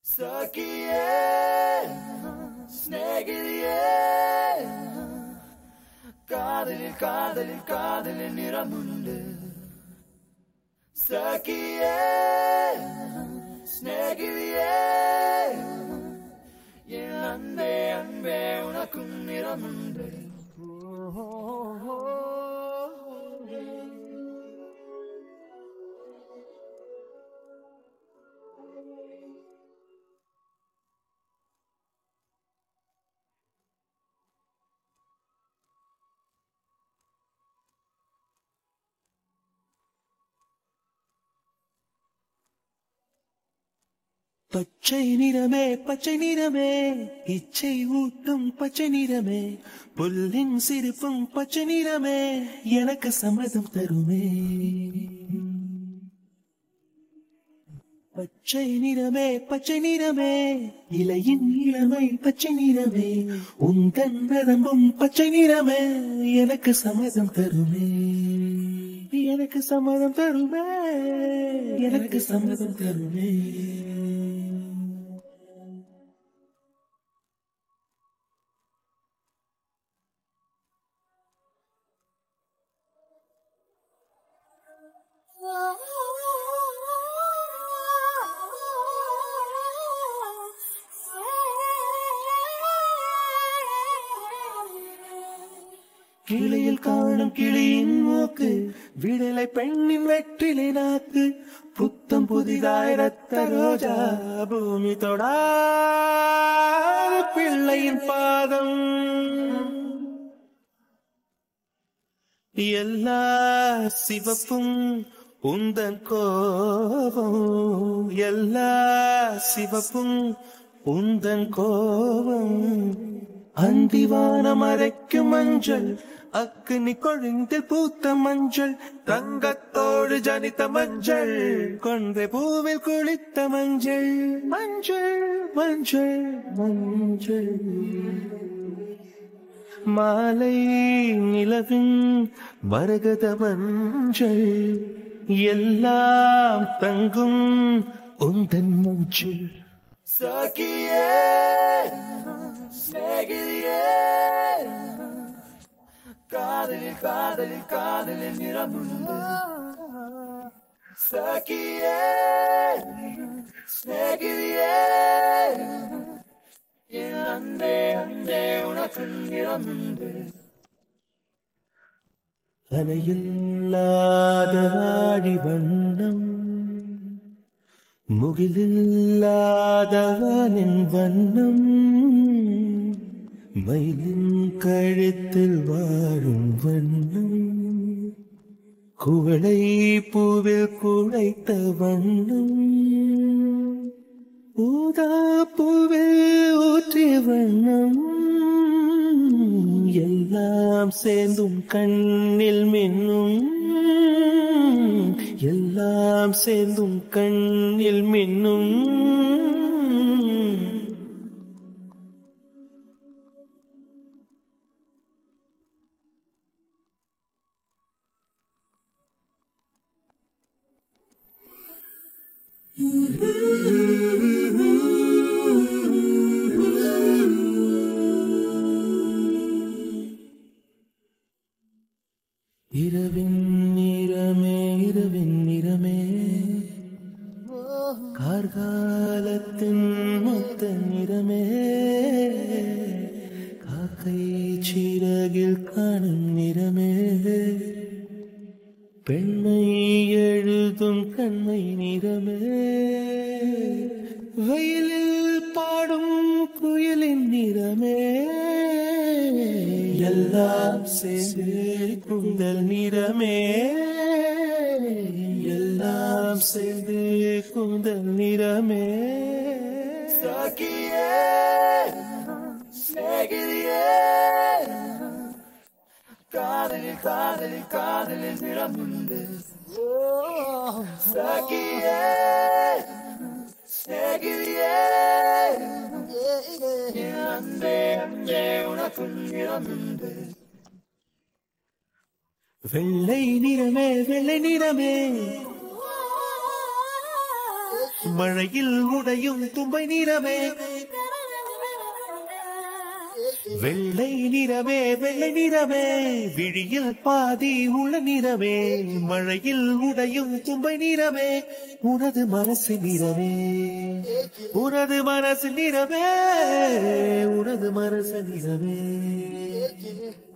സഖിയേ സ്നേഹിതയേ കാതലിൽ കാതലിൽ കാതലിൽ നിറമുണ്ട് സഖിയേ സ്നേഹിതയേ என் அன்பே அன்பே உனக்கும் நிறமுண்டு பச்சை நிறமே பச்சை நிறமே இச்சை ஊட்டும் பச்சை நிறமே புல்லின் சிரிப்பும் பச்சை நிறமே எனக்கு சம்மதம் தருமே பச்சை நிறமே பச்சை நிறமே இலையின் இளமை பச்சை நிறமே உந்தன் நரம்பும் பச்சை நிறமே எனக்கு சம்மதம் தருமே எனக்கு சம்மதம் தருமே எனக்கு சம்மதம் தருமே கிளியில் காணும் கிளியின் மூக்கு விடலை பெண்ணின் வெற்றிலை நாக்கு புத்தம் புதிதாய் ரத்த ரோஜா பூமி தொடா பிள்ளையின் பாதம் எல்லா சிவப்பும் உந்தன் கோபம் எல்லா சிவப்பும் உந்தன் கோபம் அந்திவானம் அரைக்கும் மஞ்சள் அக்னி கொழுந்தில் பூத்த மஞ்சள் தங்கத்தோடு ஜனித்த மஞ்சள் கொன்றை பூவில் குளித்த மஞ்சள் மஞ்சள் மஞ்சள் மஞ்சள் மாலை நிலவின் மரகத மஞ்சள் எல்லாம் தங்கும் உந்தன் மஞ்சள் സഖിയേ സ്നേഹിതയേ കാതലിൽ കാതലിൽ കാതലിൽ നിറമുണ്ട് സഖിയേ സ്നേഹിതയേ என் அன்பே அன்பே உனக்கு நிறமுண்டு அலையில்லாத ஆடி வண்ணம் முகிலில்லாத வானின் வண்ணம் மயிலின் கழுத்தில் வாழும் வண்ணம் குவளை பூவில் குழைத்த வண்ணம் ஊதா பூவில் ஊற்றிய வண்ணம் எல்லாம் சேர்ந்தும் கண்ணில் மின்னும் எல்லாம் சேர்ந்தும் கண்ணில் மின்னும் இரவின் நிறமே இரவின் நிறமே கார்காலத்தின் மொத்த நிறமே காக்கை சிறகில் காணும் நிறமே பெண்மை எழுதும் கண்மை நிறமே வெயிலில் பாடும் குயிலின் நிறமே எல்லாம் சேர்ந்து குந்தல் நிறமே எல்லாம் சேர்ந்து குந்தல் நிறமே സഖിയേ സ്നേഹിതയേ കാതലിൽ കാതലിൽ കാതലിൽ നിറമുണ്ട് സഖിയേ സ്നേഹിതയേ എൻ അன்பே അன்பே ഉനക്കും നിറമുണ്ട് வெள்ளை நிறமே வெள்ளை நிறமே மழையில் உடையும் தும்பை நிறமே வெள்ளை நிறமே வெள்ளை நிறமே விழியில் பாதி உள்ள நிறமே மழையில் உடையும் தும்பை நிறமே உனது மனசு நிறமே உனது மனசு நிறமே உனது மனசு நிறமே